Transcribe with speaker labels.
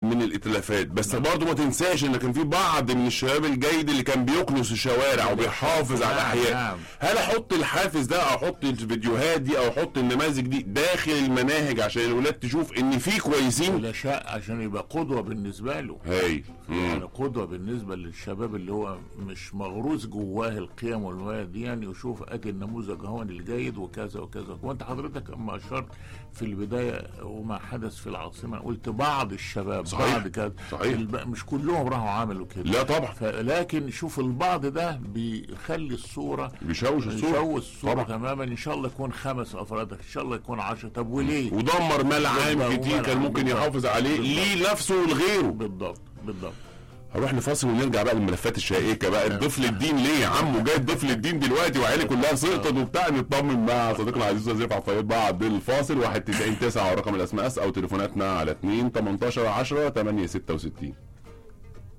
Speaker 1: من الائتلافات بس برضه ما تنساش ان كان في بعض من الشباب الجيد اللي كان بيكنس الشوارع وبيحافظ على
Speaker 2: نعم،
Speaker 1: الاحياء
Speaker 2: نعم.
Speaker 1: هل احط الحافز ده او احط الفيديوهات دي او احط النماذج دي داخل المناهج عشان الولاد تشوف ان في كويسين
Speaker 2: ولا شاء عشان يبقى قدوه بالنسبه له
Speaker 1: هاي
Speaker 2: يعني قدوه بالنسبه للشباب اللي هو مش مغروس جواه القيم والمبادئ دي يعني يشوف ادي النموذج هو الجيد وكذا وكذا وانت حضرتك اما اشرت في البدايه وما حدث في العاصمه قلت بعض الشباب
Speaker 1: صحيح.
Speaker 2: بعض كذا
Speaker 1: صحيح.
Speaker 2: الب- مش كلهم راحوا عملوا كده
Speaker 1: لا طبعا
Speaker 2: ف- لكن شوف البعض ده بيخلي الصوره
Speaker 1: بيشوش الصوره
Speaker 2: يشوه الصوره
Speaker 1: طبعا.
Speaker 2: تماما ان شاء الله يكون خمس افراد ان شاء الله يكون عشرة طب وليه؟
Speaker 1: ودمر مال عام
Speaker 2: بالضبط.
Speaker 1: كتير كان ممكن
Speaker 2: بالضبط.
Speaker 1: يحافظ عليه
Speaker 2: بالضبط.
Speaker 1: ليه نفسه ولغيره
Speaker 2: بالضبط بالضبط
Speaker 1: هروح لفاصل ونرجع بقى للملفات الشائكه بقى الضيف للدين ليه يا عمو جاي الضيف للدين دلوقتي وعيالي كلها سقطت وبتاع نطمن مع صديقنا العزيز استاذ رفعت فايد بعد الفاصل 1 90 9 ورقم الاس ام اس او تليفوناتنا على 2 18 10 8 66